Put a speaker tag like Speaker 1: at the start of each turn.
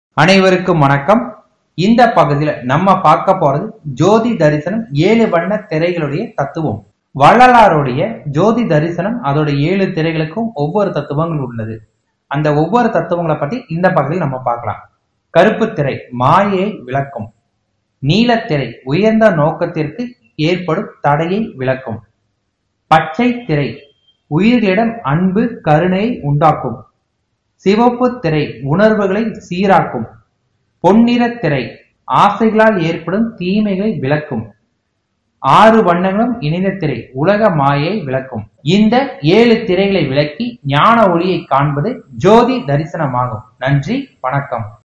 Speaker 1: அனைவருக்கும் வணக்கம் இந்த பகுதியில நம்ம பார்க்க போறது ஜோதி தரிசனம் ஏழு வண்ண திரைகளுடைய தத்துவம் வள்ளலாருடைய ஜோதி தரிசனம் அதோட ஏழு திரைகளுக்கும் ஒவ்வொரு தத்துவங்கள் உள்ளது அந்த ஒவ்வொரு தத்துவங்களை பத்தி இந்த பகுதியில் நம்ம பார்க்கலாம் கருப்பு திரை மாயை விளக்கும் நீலத்திரை உயர்ந்த நோக்கத்திற்கு ஏற்படும் தடையை விளக்கும் பச்சை திரை உயிர்களிடம் அன்பு கருணையை உண்டாக்கும் சிவப்பு திரை உணர்வுகளை சீராக்கும் பொன்னிற திரை ஆசைகளால் ஏற்படும் தீமைகளை விளக்கும் ஆறு வண்ணங்களும் இணைந்த திரை உலக மாயை விளக்கும் இந்த ஏழு திரைகளை விளக்கி ஞான ஒளியை காண்பது ஜோதி தரிசனமாகும் நன்றி வணக்கம்